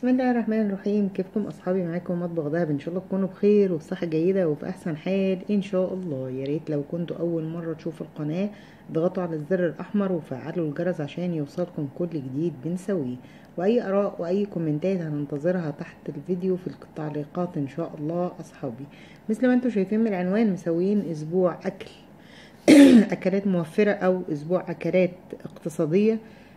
بسم الله الرحمن الرحيم كيفكم اصحابي معاكم مطبخ دهب ان شاء الله تكونوا بخير وبصحه جيده وفي احسن حال ان شاء الله يا ريت لو كنتوا اول مره تشوفوا القناه اضغطوا على الزر الاحمر وفعلوا الجرس عشان يوصلكم كل جديد بنسويه واي اراء واي كومنتات هننتظرها تحت الفيديو في التعليقات ان شاء الله اصحابي مثل ما انتم شايفين من العنوان مسويين اسبوع اكل اكلات موفره او اسبوع اكلات اقتصاديه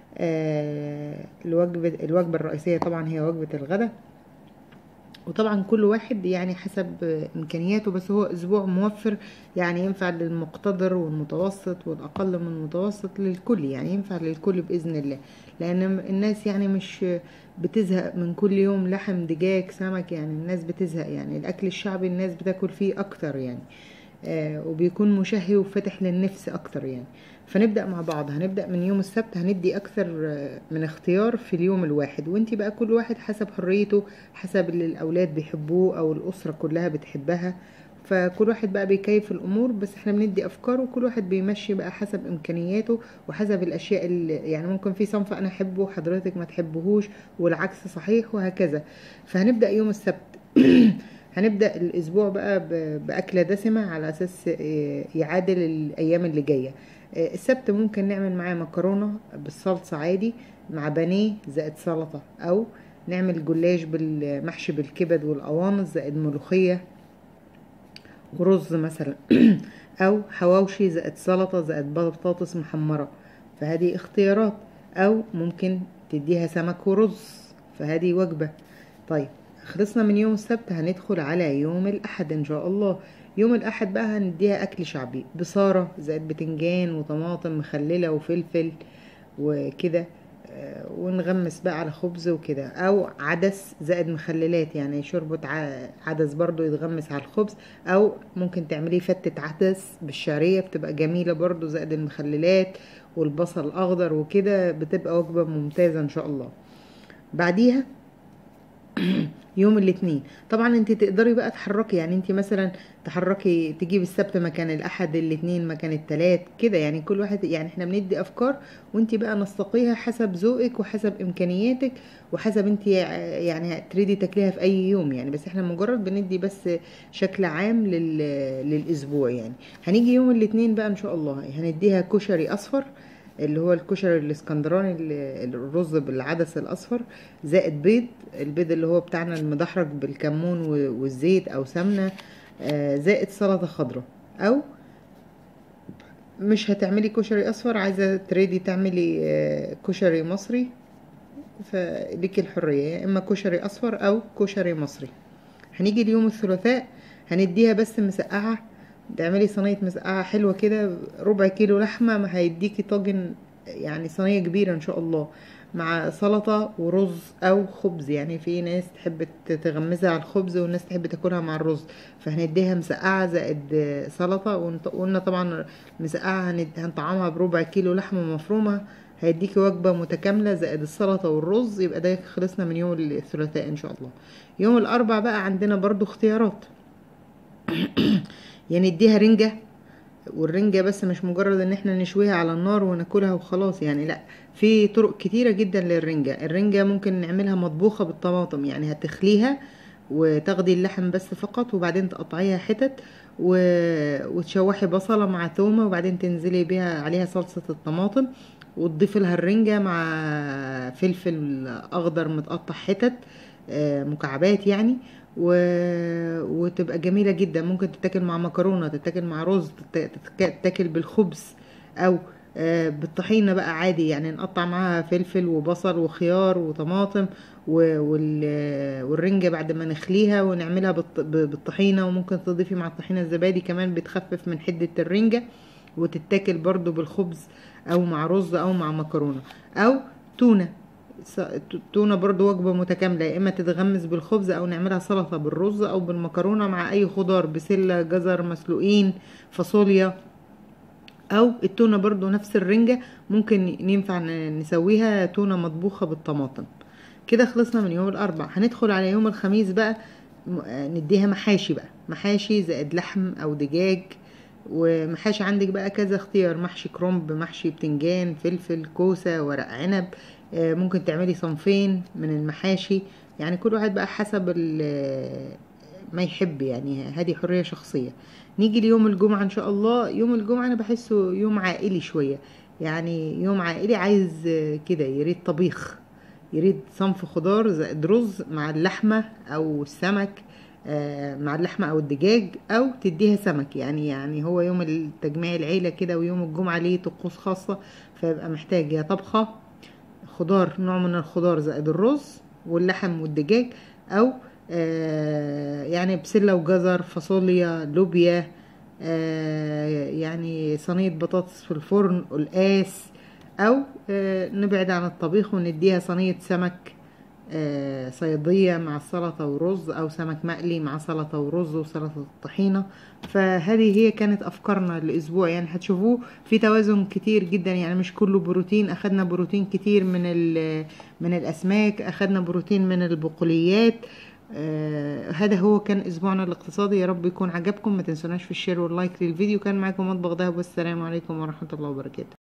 آه الوجبة الوجبة الرئيسية طبعا هي وجبة الغداء وطبعا كل واحد يعني حسب امكانياته بس هو اسبوع موفر يعني ينفع للمقتدر والمتوسط والاقل من المتوسط للكل يعني ينفع للكل باذن الله لان الناس يعني مش بتزهق من كل يوم لحم دجاج سمك يعني الناس بتزهق يعني الاكل الشعبي الناس بتاكل فيه اكتر يعني آه وبيكون مشهي وفتح للنفس اكتر يعني فنبدا مع بعض هنبدا من يوم السبت هندي اكثر من اختيار في اليوم الواحد وانت بقى كل واحد حسب حريته حسب اللي الاولاد بيحبوه او الاسره كلها بتحبها فكل واحد بقى بيكيف الامور بس احنا بندي افكار وكل واحد بيمشي بقى حسب امكانياته وحسب الاشياء اللي يعني ممكن في صنف انا احبه حضرتك ما تحبهوش والعكس صحيح وهكذا فهنبدا يوم السبت هنبدا الاسبوع بقى باكله دسمه على اساس يعادل الايام اللي جايه السبت ممكن نعمل معاه مكرونه بالصلصه عادي مع بانيه زائد سلطه او نعمل جلاش بالمحشي بالكبد والقوانص زائد ملوخيه ورز مثلا او حواوشي زائد سلطه زائد بطاطس محمره فهذه اختيارات او ممكن تديها سمك ورز فهذه وجبه طيب خلصنا من يوم السبت هندخل على يوم الاحد ان شاء الله يوم الاحد بقى هنديها اكل شعبي بصاره زائد بتنجان وطماطم مخلله وفلفل وكده ونغمس بقى على خبز وكده او عدس زائد مخللات يعني شوربة عدس برضو يتغمس على الخبز او ممكن تعمليه فتة عدس بالشعرية بتبقى جميلة برضو زائد المخللات والبصل الاخضر وكده بتبقى وجبة ممتازة ان شاء الله بعديها يوم الاثنين طبعا انت تقدري بقى تحركي يعني انت مثلا تحركي تجيب السبت مكان الاحد الاثنين مكان الثلاث كده يعني كل واحد يعني احنا بندي افكار وانت بقى نستقيها حسب ذوقك وحسب امكانياتك وحسب انت يعني تريدي تاكليها في اي يوم يعني بس احنا مجرد بندي بس شكل عام لل... للاسبوع يعني هنيجي يوم الاثنين بقى ان شاء الله هنديها كشري اصفر اللي هو الكشري الاسكندراني الرز بالعدس الاصفر زائد بيض البيض اللي هو بتاعنا المدحرج بالكمون والزيت او سمنه زائد سلطه خضراء او مش هتعملي كشري اصفر عايزه تريدي تعملي كشري مصري فليكي الحريه يا اما كشري اصفر او كشري مصري هنيجي اليوم الثلاثاء هنديها بس مسقعه تعملي صينيه مسقعه حلوه كده ربع كيلو لحمه ما هيديكي طاجن يعني صينيه كبيره ان شاء الله مع سلطه ورز او خبز يعني في ناس تحب تغمسها على الخبز والناس تحب تاكلها مع الرز فهنديها مسقعه زائد سلطه وقلنا طبعا مسقعه هنطعمها بربع كيلو لحمه مفرومه هيديكي وجبه متكامله زائد السلطه والرز يبقى ده خلصنا من يوم الثلاثاء ان شاء الله يوم الاربع بقى عندنا برضو اختيارات يعني نديها رنجة والرنجة بس مش مجرد ان احنا نشويها على النار وناكلها وخلاص يعني لا في طرق كتيرة جدا للرنجة الرنجة ممكن نعملها مطبوخة بالطماطم يعني هتخليها وتاخدي اللحم بس فقط وبعدين تقطعيها حتت و... وتشوحي بصلة مع تومة وبعدين تنزلي بيها عليها صلصة الطماطم وتضيفي لها الرنجة مع فلفل اخضر متقطع حتت مكعبات يعني و... وتبقى جميله جدا ممكن تتاكل مع مكرونه تتاكل مع رز تتاكل بالخبز او بالطحينه بقى عادي يعني نقطع معاها فلفل وبصل وخيار وطماطم و... وال... والرنجه بعد ما نخليها ونعملها بالط... بالطحينه وممكن تضيفي مع الطحينه الزبادي كمان بتخفف من حده الرنجه وتتاكل برضو بالخبز او مع رز او مع مكرونه او تونه تونة برضو وجبة متكاملة يا إما تتغمس بالخبز أو نعملها سلطة بالرز أو بالمكرونة مع أي خضار بسلة جزر مسلوقين فاصوليا أو التونة برضو نفس الرنجة ممكن ينفع نسويها تونة مطبوخة بالطماطم كده خلصنا من يوم الأربع هندخل على يوم الخميس بقى نديها محاشي بقى محاشي زائد لحم أو دجاج ومحاشي عندك بقى كذا اختيار محشي كرنب محشي بتنجان فلفل كوسة ورق عنب ممكن تعملي صنفين من المحاشي يعني كل واحد بقى حسب ال- ما يحب يعني هذه حرية شخصية نيجي ليوم الجمعة ان شاء الله يوم الجمعة انا بحسه يوم عائلي شوية يعني يوم عائلي عايز كده يريد طبيخ يريد صنف خضار زائد رز مع اللحمة او السمك آه، مع اللحمة او الدجاج او تديها سمك يعني يعني هو يوم التجميع العيلة كده ويوم الجمعة ليه طقوس خاصة فيبقى محتاج يا طبخة خضار نوع من الخضار زائد الرز واللحم والدجاج او آه، يعني بسلة وجزر فاصوليا لوبيا آه، يعني صينية بطاطس في الفرن قلقاس او آه، نبعد عن الطبيخ ونديها صينية سمك آه، صيادية مع سلطة ورز أو سمك مقلي مع سلطة ورز وسلطة الطحينة فهذه هي كانت أفكارنا الأسبوع يعني هتشوفوه في توازن كتير جدا يعني مش كله بروتين أخدنا بروتين كتير من ال- من الأسماك أخدنا بروتين من البقوليات آه هذا هو كان أسبوعنا الاقتصادي يا رب يكون عجبكم ما تنسوناش في الشير واللايك للفيديو كان معاكم مطبخ دهب والسلام عليكم ورحمة الله وبركاته